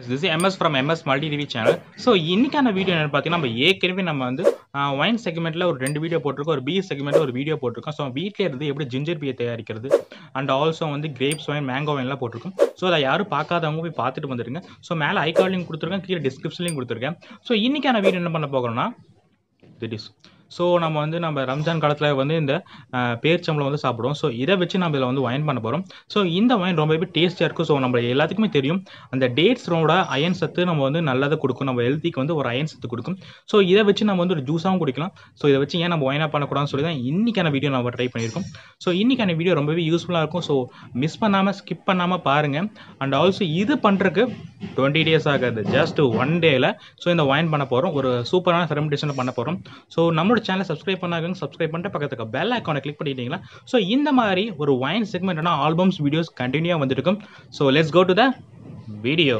this MS from MS multi TV channel so இன்னைக்கான video என்னன்னு பார்த்தீங்கன்னா நம்ம ஏற்கனவே நம்ம வந்து ஒயின் செக்மெண்ட்டில் ஒரு ரெண்டு வீடியோ போட்டிருக்கோம் ஒரு பி செக்மெண்ட்டில் ஒரு வீடியோ போட்டிருக்கோம் ஸோ வீட்டில் இருந்து எப்படி ஜிஞ்சர் பியை தயாரிக்கிறது அண்ட் ஆல்சோ வந்து கிரேப்ஸ் ஒயின் மேங்கோ ஒயின்லாம் போட்டிருக்கோம் ஸோ அதை யாரும் பார்க்காதவங்க போய் பார்த்துட்டு வந்துருங்க ஸோ மேலே ஐகார்ட்லையும் கொடுத்துருக்கேன் கீழே டிஸ்கிரிப்ஷன்லையும் கொடுத்துருக்கேன் ஸோ இன்னைக்கான வீடியோ என்ன பண்ண போகிறோம்னா திட் இஸ் ஸோ நம்ம வந்து நம்ம ரம்ஜான் காலத்தில் வந்து இந்த அஹ், பேர்ச்சம்பளம் வந்து சாப்பிடுவோம் ஸோ இதை வச்சு நம்ம இதில் வந்து ஒயின் பண்ண போகிறோம் ஸோ இந்த ஒயின் ரொம்பவே டேஸ்டியாக இருக்கும் ஸோ நம்ம எல்லாத்துக்குமே தெரியும் அந்த டேட்ஸோட அயன் சத்து நம்ம வந்து நல்லதை கொடுக்கும் நம்ம ஹெல்த்திக்கு வந்து ஒரு அயன் சத்து கொடுக்கும் ஸோ இதை வச்சு நம்ம வந்து ஒரு ஜூஸாகவும் குடிக்கலாம் ஸோ இதை வச்சு ஏன் நம்ம ஒயினாக பண்ணக்கூடாதுன்னு சொல்லி தான் இன்றைக்கான வீடியோ நம்ம ட்ரை பண்ணியிருக்கோம் ஸோ இன்றைக்கான வீடியோ ரொம்பவே யூஸ்ஃபுல்லாக இருக்கும் ஸோ மிஸ் பண்ணாமல் ஸ்கிப் பண்ணாமல் பாருங்கள் அண்ட் ஆல்சோ இது பண்ணுறதுக்கு டுவெண்ட்டி டேஸ் ஆகாது ஜஸ்ட் ஒன் டேயில் ஸோ இந்த ஒயின் பண்ண போகிறோம் ஒரு சூப்பரான ஃபெர்மெண்டேஷன் பண்ண போகிறோம் ஸோ நம்மளோட சேனலை சப்ஸ்கிரைப் பண்ணாங்க சப்ஸ்கிரைப் பண்ணிட்டு பக்கத்துக்கு பெல் ஐக்கானை கிளிக் பண்ணிட்டீங்களா ஸோ இந்த மாதிரி ஒரு ஒயின் செக்மெண்ட்னா ஆல்பம்ஸ் வீடியோஸ் கண்டினியூவாக வந்துருக்கும் so let's go to the video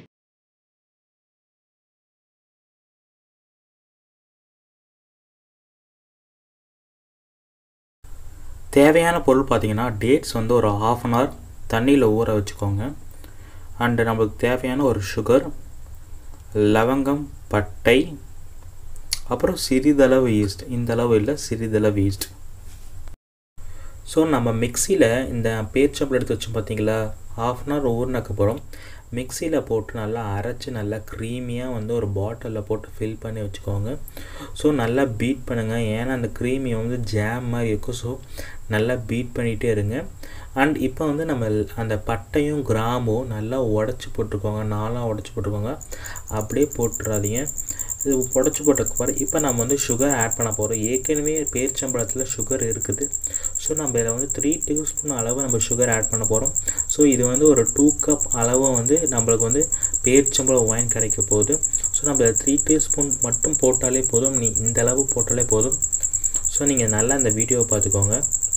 தேவையான பொருள் பார்த்தீங்கன்னா டேட்ஸ் வந்து ஒரு ஆஃப் அன் ஹவர் தண்ணியில் ஊற வச்சுக்கோங்க அண்டு நம்மளுக்கு தேவையான ஒரு சுகர் லவங்கம் பட்டை அப்புறம் சிறிதளவு ஈஸ்ட் இந்த அளவு இல்லை சிறிதளவு ஈஸ்ட் ஸோ நம்ம மிக்சியில் இந்த பேச்சம்பளம் எடுத்து வச்சோம் பார்த்தீங்களா ஆஃப் அன் ஹவர் ஊறினக்கப்புறம் மிக்சியில் போட்டு நல்லா அரைச்சி நல்லா க்ரீமியாக வந்து ஒரு பாட்டிலில் போட்டு ஃபில் பண்ணி வச்சுக்கோங்க ஸோ நல்லா பீட் பண்ணுங்கள் ஏன்னா அந்த க்ரீமி வந்து ஜாம் மாதிரி இருக்கும் ஸோ நல்லா பீட் பண்ணிகிட்டே இருங்க அண்ட் இப்போ வந்து நம்ம அந்த பட்டையும் கிராமும் நல்லா உடச்சி போட்டுக்கோங்க நாலாக உடச்சி போட்டுக்கோங்க அப்படியே போட்டுறாதீங்க இது உடச்சி போட்டதுக்கு பாரு இப்போ நம்ம வந்து சுகர் ஆட் பண்ண போகிறோம் ஏற்கனவே பேர்ச்சம்பழத்தில் சுகர் இருக்குது ஸோ நம்ம இதில் வந்து த்ரீ டீஸ்பூன் அளவு நம்ம சுகர் ஆட் பண்ண போகிறோம் ஸோ இது வந்து ஒரு டூ கப் அளவு வந்து நம்மளுக்கு வந்து பேர்ச்சம்பழம் ஒயின் கிடைக்க போகுது ஸோ நம்ம த்ரீ டீஸ்பூன் மட்டும் போட்டாலே போதும் நீ இந்த அளவு போட்டாலே போதும் ஸோ நீங்கள் நல்லா இந்த வீடியோவை பார்த்துக்கோங்க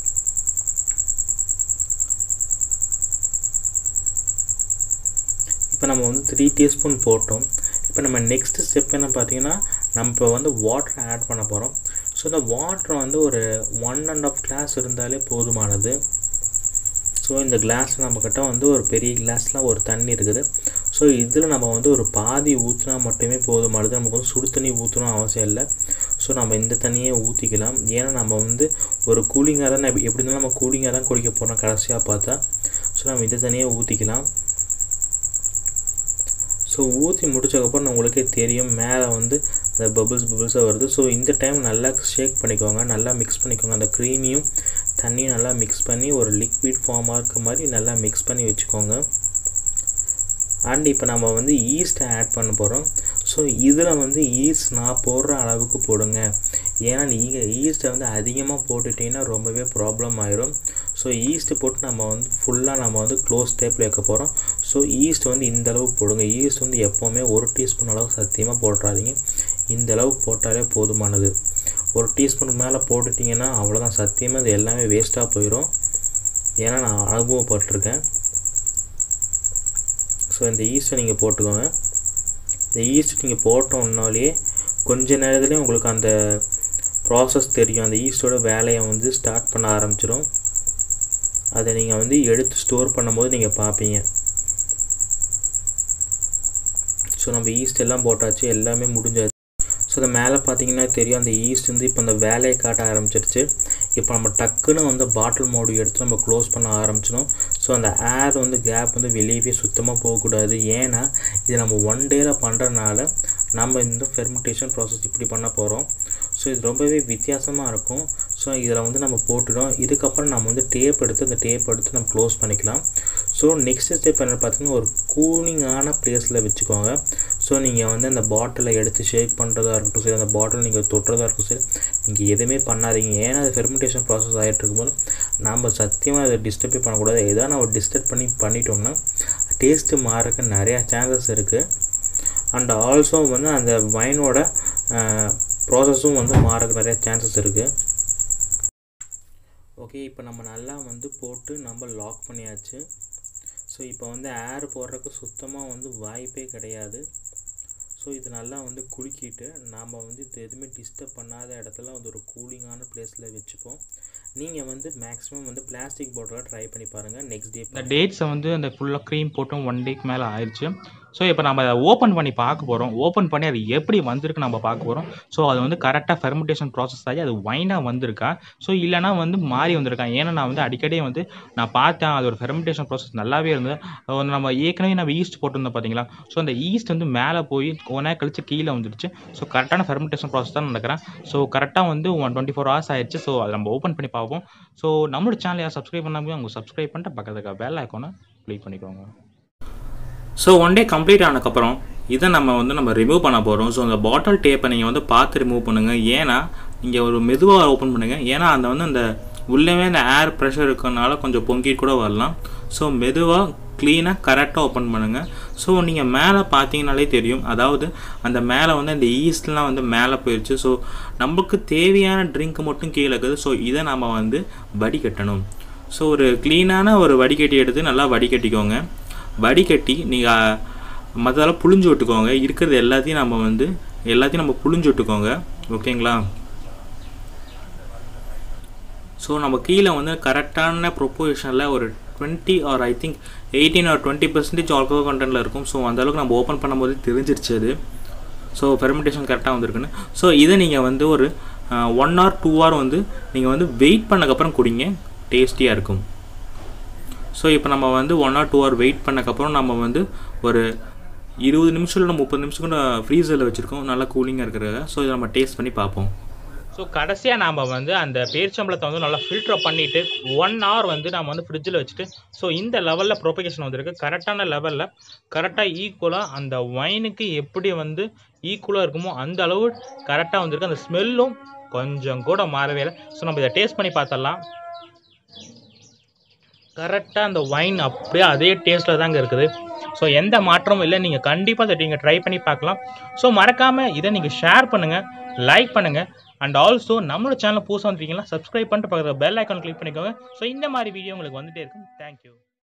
இப்போ நம்ம வந்து த்ரீ டீஸ்பூன் போட்டோம் இப்போ நம்ம நெக்ஸ்ட் ஸ்டெப் என்ன பார்த்தீங்கன்னா நம்ம இப்போ வந்து வாட்டர் ஆட் பண்ண போகிறோம் ஸோ இந்த வாட்டர் வந்து ஒரு ஒன் அண்ட் ஆஃப் கிளாஸ் இருந்தாலே போதுமானது ஸோ இந்த கிளாஸ் நம்மக்கிட்ட வந்து ஒரு பெரிய கிளாஸ்லாம் ஒரு தண்ணி இருக்குது ஸோ இதில் நம்ம வந்து ஒரு பாதி ஊற்றினா மட்டுமே போதுமானது நமக்கு வந்து சுடு தண்ணி ஊற்றணும் அவசியம் இல்லை ஸோ நம்ம இந்த தண்ணியே ஊற்றிக்கலாம் ஏன்னா நம்ம வந்து ஒரு கூலிங்காக தான் எப்படி இருந்தாலும் நம்ம கூலிங்காக தான் குடிக்க போகிறோம் கடைசியாக பார்த்தா ஸோ நம்ம இந்த தண்ணியை ஊற்றிக்கலாம் ஸோ ஊற்றி முடிச்சதுக்கப்புறம் உங்களுக்கே தெரியும் மேலே வந்து அந்த பபிள்ஸ் பபிள்ஸாக வருது ஸோ இந்த டைம் நல்லா ஷேக் பண்ணிக்கோங்க நல்லா மிக்ஸ் பண்ணிக்கோங்க அந்த க்ரீமியும் தண்ணியும் நல்லா மிக்ஸ் பண்ணி ஒரு லிக்விட் ஃபார்மாக இருக்க மாதிரி நல்லா மிக்ஸ் பண்ணி வச்சுக்கோங்க அண்ட் இப்போ நம்ம வந்து ஈஸ்ட்டை ஆட் பண்ண போகிறோம் ஸோ இதில் வந்து ஈஸ்ட் நான் போடுற அளவுக்கு போடுங்க ஏன்னா நீங்கள் ஈஸ்ட்டை வந்து அதிகமாக போட்டுட்டிங்கன்னா ரொம்பவே ப்ராப்ளம் ஆயிரும் ஸோ ஈஸ்ட்டு போட்டு நம்ம வந்து ஃபுல்லாக நம்ம வந்து க்ளோஸ் டைப்பில் வைக்க போகிறோம் ஸோ ஈஸ்ட் வந்து இந்த அளவுக்கு போடுங்க ஈஸ்ட் வந்து எப்போவுமே ஒரு டீஸ்பூன் அளவுக்கு சத்தியமாக போட்டுறாதீங்க இந்த அளவுக்கு போட்டாலே போதுமானது ஒரு டீஸ்பூனுக்கு மேலே போட்டுட்டிங்கன்னா அவ்வளோதான் சத்தியமாக இது எல்லாமே வேஸ்ட்டாக போயிடும் ஏன்னா நான் அனுபவப்பட்டிருக்கேன் ஸோ இந்த ஈஸ்ட்டை நீங்கள் போட்டுக்கோங்க இந்த ஈஸ்ட் நீங்கள் போட்டோம்னாலே கொஞ்ச நேரத்துலேயே உங்களுக்கு அந்த ப்ராசஸ் தெரியும் அந்த ஈஸ்டோட வேலையை வந்து ஸ்டார்ட் பண்ண ஆரம்பிச்சிடும் அதை நீங்கள் வந்து எடுத்து ஸ்டோர் பண்ணும்போது நீங்கள் பார்ப்பீங்க ஸோ நம்ம ஈஸ்ட் எல்லாம் போட்டாச்சு எல்லாமே முடிஞ்சாச்சு ஸோ அந்த மேலே பார்த்தீங்கன்னா தெரியும் அந்த ஈஸ்ட் வந்து இப்போ அந்த வேலையை காட்ட ஆரம்பிச்சிருச்சு இப்போ நம்ம டக்குன்னு வந்து பாட்டில் மோடு எடுத்து நம்ம க்ளோஸ் பண்ண ஆரம்பிச்சிடும் ஸோ அந்த ஏர் வந்து கேப் வந்து வெளியவே சுத்தமாக போகக்கூடாது ஏன்னா இது நம்ம ஒன் டேயில் பண்ணுறதுனால நம்ம இந்த ஃபெர்மெண்டேஷன் ப்ராசஸ் இப்படி பண்ண போகிறோம் ஸோ இது ரொம்பவே வித்தியாசமாக இருக்கும் ஸோ இதில் வந்து நம்ம போட்டுடும் இதுக்கப்புறம் நம்ம வந்து டேப் எடுத்து அந்த டேப் எடுத்து நம்ம க்ளோஸ் பண்ணிக்கலாம் ஸோ நெக்ஸ்ட் ஸ்டெப் என்ன பார்த்தீங்கன்னா ஒரு கூலிங்கான ப்ளேஸில் வச்சுக்கோங்க ஸோ நீங்கள் வந்து அந்த பாட்டிலை எடுத்து ஷேக் பண்ணுறதா இருக்கட்டும் சரி அந்த பாட்டில் நீங்கள் தொட்டுறதா இருக்கட்டும் சரி நீங்கள் எதுவுமே பண்ணாதீங்க ஏன்னா அது ஃபெர்மெண்டேஷன் ப்ராசஸ் ஆகிட்டு இருக்கும்போது நம்ம சத்தியமாக அதை டிஸ்டர்பே பண்ணக்கூடாது எதாவது நம்ம டிஸ்டர்ப் பண்ணி பண்ணிட்டோம்னா டேஸ்ட்டு மாறக்கு நிறையா சான்சஸ் இருக்குது அண்ட் ஆல்சோ வந்து அந்த வைனோட ப்ராசஸும் வந்து மாறக்கு நிறைய சான்சஸ் இருக்குது ஓகே இப்போ நம்ம நல்லா வந்து போட்டு நம்ம லாக் பண்ணியாச்சு ஸோ இப்போ வந்து ஏர் போடுறதுக்கு சுத்தமாக வந்து வாய்ப்பே கிடையாது ஸோ இது நல்லா வந்து குலுக்கிட்டு நாம் வந்து இது எதுவுமே டிஸ்டர்ப் பண்ணாத இடத்துல வந்து ஒரு கூலிங்கான பிளேஸில் வச்சுப்போம் நீங்கள் வந்து மேக்ஸிமம் வந்து பிளாஸ்டிக் பாட்டிலாக ட்ரை பண்ணி பாருங்கள் நெக்ஸ்ட் டே இந்த டேட்ஸை வந்து அந்த ஃபுல்லாக க்ரீம் போட்டும் ஒன் டேக்கு மேலே ஆயிடுச்சு ஸோ இப்போ நம்ம அதை ஓப்பன் பண்ணி பார்க்க போகிறோம் ஓப்பன் பண்ணி அது எப்படி வந்திருக்கு நம்ம பார்க்க போகிறோம் ஸோ அது வந்து கரெக்டாக ஃபெர்மெண்டேஷன் ப்ராசஸ் ஆகி அது வைனாக வந்திருக்கா ஸோ இல்லைனா வந்து மாறி வந்திருக்கா ஏன்னா நான் வந்து அடிக்கடி வந்து நான் பார்த்தேன் அதோட ஃபெர்மெண்டேஷன் ப்ராசஸ் நல்லாவே இருந்தது அது வந்து நம்ம ஏற்கனவே நம்ம ஈஸ்ட் போட்டிருந்தோம் பார்த்தீங்களா ஸோ அந்த ஈஸ்ட் வந்து மேலே போய் கொஞ்ச நேரம் கழிச்சு கீழே வந்துடுச்சு ஸோ கரெக்டான ஃபெர்மெண்டேஷன் ப்ராசஸ் தான் நடக்கிறேன் ஸோ கரெக்டாக வந்து ஒன் டுவெண்ட்டி ஃபோர் ஹவர்ஸ் ஆயிடுச்சு ஸோ அதை நம்ம ஓப்பன் பண்ணி பார்ப்போம் ஸோ நம்மளோட சேனல் யார் சப்ஸ்கிரைப் பண்ணாமல் அவங்க சப்ஸ்கிரைப் பண்ணிட்டு பக்கத்துக்கு பெல் ஐக்கானை கிளிக் பண்ணிக்கோங்க ஸோ ஒன் டே கம்ப்ளீட் ஆனதுக்கப்புறம் இதை நம்ம வந்து நம்ம ரிமூவ் பண்ண போகிறோம் ஸோ அந்த பாட்டில் டேப்பை நீங்கள் வந்து பார்த்து ரிமூவ் பண்ணுங்கள் ஏன்னா நீங்கள் ஒரு மெதுவாக ஓப்பன் பண்ணுங்கள் ஏன்னா அந்த வந்து அந்த உள்ளவே அந்த ஏர் ப்ரெஷர் இருக்கறனால கொஞ்சம் பொங்கிட்டு கூட வரலாம் ஸோ மெதுவாக க்ளீனாக கரெக்டாக ஓப்பன் பண்ணுங்கள் ஸோ நீங்கள் மேலே பார்த்தீங்கனாலே தெரியும் அதாவது அந்த மேலே வந்து அந்த ஈஸ்ட்லாம் வந்து மேலே போயிடுச்சு ஸோ நமக்கு தேவையான ட்ரிங்க் மட்டும் கீழே இருக்குது ஸோ இதை நம்ம வந்து வடிகட்டணும் ஸோ ஒரு க்ளீனான ஒரு வடிகட்டி எடுத்து நல்லா வடிகட்டிக்கோங்க வடிகட்டி நீங்கள் மற்றதெல்லாம் புழிஞ்சு விட்டுக்கோங்க இருக்கிறது எல்லாத்தையும் நம்ம வந்து எல்லாத்தையும் நம்ம புழிஞ்சு விட்டுக்கோங்க ஓகேங்களா ஸோ நம்ம கீழே வந்து கரெக்டான ப்ரொப்போசிஷனில் ஒரு twenty or I think eighteen or twenty percentage alcohol கண்டென்ட்டில் இருக்கும் ஸோ அந்த அளவுக்கு நம்ம ஓப்பன் பண்ணும்போது தெரிஞ்சிருச்சு அது ஸோ ஃபெர்மெண்டேஷன் கரெக்டாக வந்திருக்குன்னு ஸோ இதை நீங்கள் வந்து ஒரு ஒன் ஆர் டூ ஹவர் வந்து நீங்கள் வந்து வெயிட் பண்ணக்கப்புறம் குடிங்க டேஸ்டியாக இருக்கும் ஸோ இப்போ நம்ம வந்து one or two hour wait பண்ணக்கப்புறம் நம்ம வந்து ஒரு இருபது நிமிஷம் இல்லை முப்பது நிமிஷம் கூட ஃப்ரீசரில் வச்சுருக்கோம் நல்லா கூலிங்காக இருக்கிறத ஸோ இதை நம்ம டேஸ்ட் பண்ணி பார்ப்போம் ஸோ கடைசியாக நாம் வந்து அந்த பேரிச்சம்பளத்தை வந்து நல்லா ஃபில்டர் பண்ணிவிட்டு ஒன் ஹவர் வந்து நம்ம வந்து ஃப்ரிட்ஜில் வச்சுட்டு ஸோ இந்த லெவலில் ப்ரொபகேஷன் வந்திருக்கு கரெக்டான லெவலில் கரெக்டாக ஈக்குவலாக அந்த ஒயினுக்கு எப்படி வந்து ஈக்குவலாக இருக்குமோ அந்த அளவு கரெக்டாக வந்திருக்கு அந்த ஸ்மெல்லும் கொஞ்சம் கூட மாறவே இல்லை ஸோ நம்ம இதை டேஸ்ட் பண்ணி பார்த்தரலாம் கரெக்டாக அந்த ஒயின் அப்படியே அதே டேஸ்ட்டில் தாங்க இருக்குது ஸோ எந்த மாற்றமும் இல்லை நீங்கள் கண்டிப்பாக அதை நீங்கள் ட்ரை பண்ணி பார்க்கலாம் ஸோ மறக்காமல் இதை நீங்கள் ஷேர் பண்ணுங்கள் லைக் பண்ணுங்கள் அண்ட் ஆல்சோ நம்மளோட சேனல் புதுசாக வந்துருக்கீங்களா சப்ஸ்கிரைப் பண்ணிட்டு பக்கத்தில் பெல் ஐக்கான் கிளிக் பண்ணிக்கோங்க ஸோ இந்த மாதிரி வீடியோ உங்களுக்கு வந்துட்டே இருக்கும் தேங்க்யூ